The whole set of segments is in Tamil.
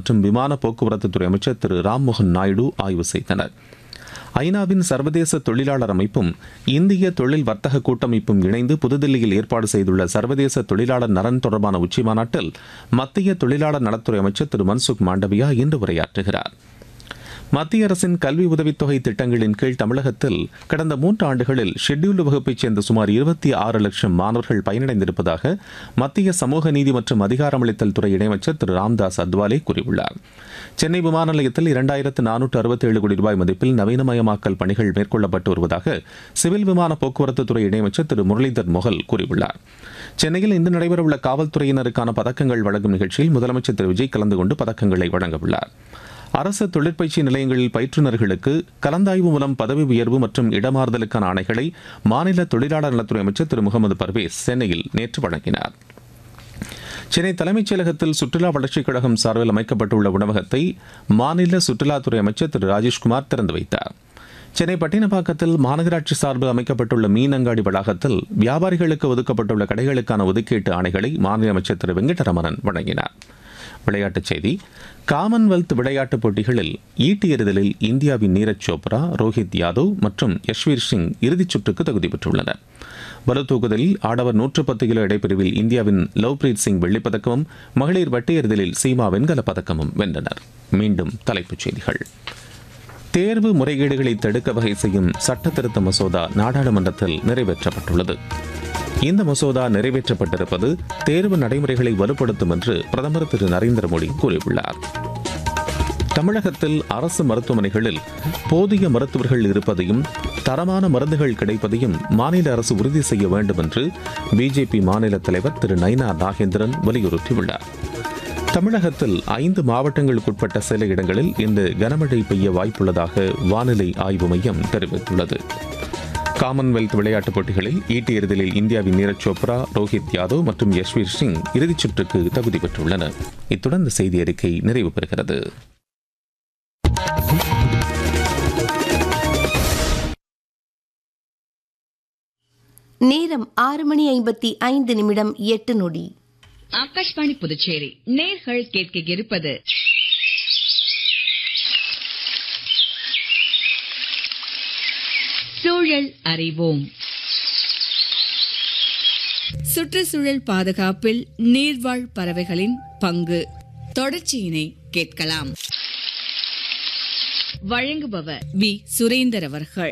மற்றும் விமான போக்குவரத்து துறை அமைச்சர் திரு ராம்மோகன் நாயுடு ஆய்வு செய்தனர் ஐநாவின் சர்வதேச தொழிலாளர் அமைப்பும் இந்திய தொழில் வர்த்தக கூட்டமைப்பும் இணைந்து புதுதில்லியில் ஏற்பாடு செய்துள்ள சர்வதேச தொழிலாளர் நலன் தொடர்பான உச்சிமாநாட்டில் மத்திய தொழிலாளர் நலத்துறை அமைச்சர் திரு மன்சுக் மாண்டவியா இன்று உரையாற்றுகிறார் மத்திய அரசின் கல்வி உதவித்தொகை திட்டங்களின் கீழ் தமிழகத்தில் கடந்த மூன்று ஆண்டுகளில் ஷெட்யூல்டு வகுப்பைச் சேர்ந்த சுமார் இருபத்தி ஆறு லட்சம் மாணவர்கள் பயனடைந்திருப்பதாக மத்திய சமூக நீதி மற்றும் அதிகாரமளித்தல் துறை இணையமைச்சர் திரு ராம்தாஸ் அத்வாலே கூறியுள்ளார் சென்னை விமான நிலையத்தில் இரண்டாயிரத்து நானூற்று அறுபத்தேழு கோடி ரூபாய் மதிப்பில் நவீனமயமாக்கல் பணிகள் மேற்கொள்ளப்பட்டு வருவதாக சிவில் விமான போக்குவரத்து துறை இணையமைச்சர் திரு முரளிதர் மொஹல் கூறியுள்ளார் சென்னையில் இன்று நடைபெறவுள்ள காவல்துறையினருக்கான பதக்கங்கள் வழங்கும் நிகழ்ச்சியில் முதலமைச்சர் திரு விஜய் கலந்து கொண்டு பதக்கங்களை வழங்கவுள்ளார் அரசு தொழிற்பயிற்சி நிலையங்களில் பயிற்றுநர்களுக்கு கலந்தாய்வு மூலம் பதவி உயர்வு மற்றும் இடமாறுதலுக்கான ஆணைகளை மாநில தொழிலாளர் நலத்துறை அமைச்சர் திரு முகமது பர்வேஸ் சென்னையில் நேற்று வழங்கினார் சென்னை தலைமைச் செயலகத்தில் சுற்றுலா வளர்ச்சிக் கழகம் சார்பில் அமைக்கப்பட்டுள்ள உணவகத்தை மாநில சுற்றுலாத்துறை அமைச்சர் திரு ராஜேஷ்குமார் திறந்து வைத்தார் சென்னை பட்டினப்பாக்கத்தில் மாநகராட்சி சார்பில் அமைக்கப்பட்டுள்ள மீன் அங்காடி வளாகத்தில் வியாபாரிகளுக்கு ஒதுக்கப்பட்டுள்ள கடைகளுக்கான ஒதுக்கீட்டு ஆணைகளை மாநில அமைச்சர் திரு வெங்கடரமணன் வழங்கினார் விளையாட்டுச் செய்தி காமன்வெல்த் விளையாட்டுப் போட்டிகளில் ஈட்டி எறிதலில் இந்தியாவின் நீரஜ் சோப்ரா ரோஹித் யாதவ் மற்றும் யஷ்வீர் சிங் இறுதிச் சுற்றுக்கு தகுதி பெற்றுள்ளனர் பளுதூக்குதலில் ஆடவர் நூற்று பத்து கிலோ இடைப்பிரிவில் இந்தியாவின் லவ்பிரீத் சிங் வெள்ளிப்பதக்கமும் மகளிர் வட்டு எறிதலில் சீமா வெண்கலப் பதக்கமும் வென்றனர் மீண்டும் தலைப்புச் செய்திகள் தேர்வு முறைகேடுகளை தடுக்க வகை செய்யும் சட்ட திருத்த மசோதா நாடாளுமன்றத்தில் நிறைவேற்றப்பட்டுள்ளது இந்த மசோதா நிறைவேற்றப்பட்டிருப்பது தேர்வு நடைமுறைகளை வலுப்படுத்தும் என்று பிரதமர் திரு நரேந்திர மோடி கூறியுள்ளார் தமிழகத்தில் அரசு மருத்துவமனைகளில் போதிய மருத்துவர்கள் இருப்பதையும் தரமான மருந்துகள் கிடைப்பதையும் மாநில அரசு உறுதி செய்ய வேண்டும் என்று பிஜேபி மாநில தலைவர் திரு நைனா நாகேந்திரன் வலியுறுத்தியுள்ளார் தமிழகத்தில் ஐந்து மாவட்டங்களுக்குட்பட்ட சில இடங்களில் இன்று கனமழை பெய்ய வாய்ப்புள்ளதாக வானிலை ஆய்வு மையம் தெரிவித்துள்ளது காமன்வெல்த் விளையாட்டுப் போட்டிகளில் ஈட்டி எறிதலில் இந்தியாவின் நீரஜ் சோப்ரா ரோஹித் யாதவ் மற்றும் யஷ்வீர் சிங் இறுதிச் சுற்றுக்கு தகுதி பெற்றுள்ளனர் இத்துடன் இந்த செய்தி அறிக்கை நிறைவு பெறுகிறது நேரம் ஆறு மணி ஐம்பத்தி ஐந்து நிமிடம் எட்டு நொடி ஆகாஷ்வாணி புதுச்சேரி நேர்கள் கேட்க இருப்பது சூழல் அறிவோம் சுற்றுச்சூழல் பாதுகாப்பில் நீர்வாழ் பறவைகளின் பங்கு தொடர்ச்சியினை கேட்கலாம் வழங்குபவர் வி சுரேந்தர் அவர்கள்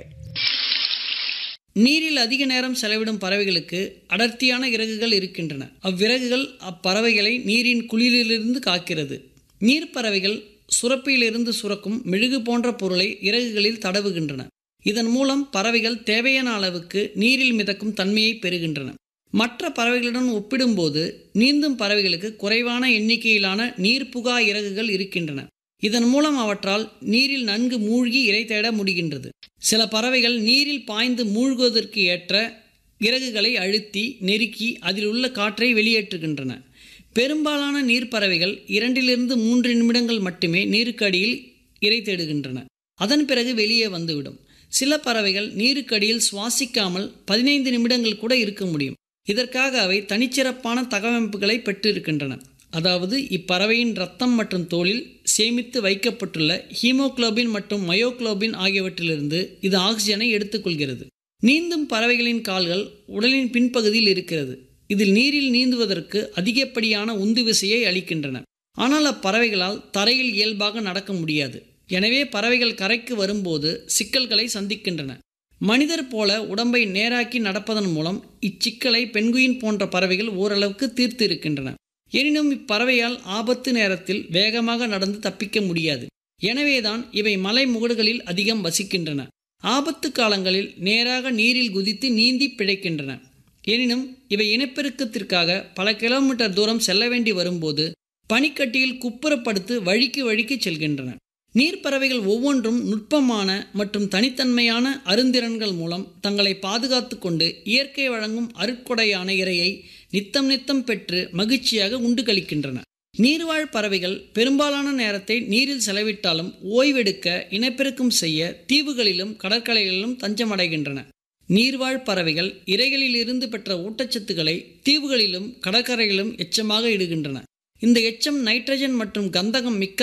நீரில் அதிக நேரம் செலவிடும் பறவைகளுக்கு அடர்த்தியான இறகுகள் இருக்கின்றன அவ்விறகுகள் அப்பறவைகளை நீரின் குளிரிலிருந்து காக்கிறது நீர்ப்பறவைகள் சுரப்பியிலிருந்து சுரக்கும் மெழுகு போன்ற பொருளை இறகுகளில் தடவுகின்றன இதன் மூலம் பறவைகள் தேவையான அளவுக்கு நீரில் மிதக்கும் தன்மையை பெறுகின்றன மற்ற பறவைகளுடன் ஒப்பிடும்போது நீந்தும் பறவைகளுக்கு குறைவான எண்ணிக்கையிலான நீர்ப்புகா இறகுகள் இருக்கின்றன இதன் மூலம் அவற்றால் நீரில் நன்கு மூழ்கி இரை தேட முடிகின்றது சில பறவைகள் நீரில் பாய்ந்து மூழ்குவதற்கு ஏற்ற இறகுகளை அழுத்தி நெருக்கி அதில் உள்ள காற்றை வெளியேற்றுகின்றன பெரும்பாலான நீர்ப்பறவைகள் இரண்டிலிருந்து மூன்று நிமிடங்கள் மட்டுமே நீருக்கு அடியில் இரை தேடுகின்றன அதன் பிறகு வெளியே வந்துவிடும் சில பறவைகள் நீருக்கடியில் சுவாசிக்காமல் பதினைந்து நிமிடங்கள் கூட இருக்க முடியும் இதற்காக அவை தனிச்சிறப்பான தகவமைப்புகளை பெற்றிருக்கின்றன அதாவது இப்பறவையின் ரத்தம் மற்றும் தோலில் சேமித்து வைக்கப்பட்டுள்ள ஹீமோகுளோபின் மற்றும் மயோகுளோபின் ஆகியவற்றிலிருந்து இது ஆக்சிஜனை எடுத்துக்கொள்கிறது நீந்தும் பறவைகளின் கால்கள் உடலின் பின்பகுதியில் இருக்கிறது இதில் நீரில் நீந்துவதற்கு அதிகப்படியான உந்து விசையை அளிக்கின்றன ஆனால் அப்பறவைகளால் தரையில் இயல்பாக நடக்க முடியாது எனவே பறவைகள் கரைக்கு வரும்போது சிக்கல்களை சந்திக்கின்றன மனிதர் போல உடம்பை நேராக்கி நடப்பதன் மூலம் இச்சிக்கலை பெண்குயின் போன்ற பறவைகள் ஓரளவுக்கு தீர்த்து இருக்கின்றன எனினும் இப்பறவையால் ஆபத்து நேரத்தில் வேகமாக நடந்து தப்பிக்க முடியாது எனவேதான் இவை மலை முகடுகளில் அதிகம் வசிக்கின்றன ஆபத்து காலங்களில் நேராக நீரில் குதித்து நீந்தி பிழைக்கின்றன எனினும் இவை இனப்பெருக்கத்திற்காக பல கிலோமீட்டர் தூரம் செல்ல வேண்டி வரும்போது பனிக்கட்டியில் குப்புறப்படுத்து வழிக்கு வழிக்கு செல்கின்றன நீர்ப்பறவைகள் ஒவ்வொன்றும் நுட்பமான மற்றும் தனித்தன்மையான அருந்திறன்கள் மூலம் தங்களை பாதுகாத்து கொண்டு இயற்கை வழங்கும் அருட்கொடையான இரையை நித்தம் நித்தம் பெற்று மகிழ்ச்சியாக உண்டு கழிக்கின்றன நீர்வாழ் பறவைகள் பெரும்பாலான நேரத்தை நீரில் செலவிட்டாலும் ஓய்வெடுக்க இனப்பெருக்கம் செய்ய தீவுகளிலும் கடற்கரைகளிலும் தஞ்சமடைகின்றன நீர்வாழ் பறவைகள் இரைகளிலிருந்து பெற்ற ஊட்டச்சத்துக்களை தீவுகளிலும் கடற்கரைகளிலும் எச்சமாக இடுகின்றன இந்த எச்சம் நைட்ரஜன் மற்றும் கந்தகம் மிக்க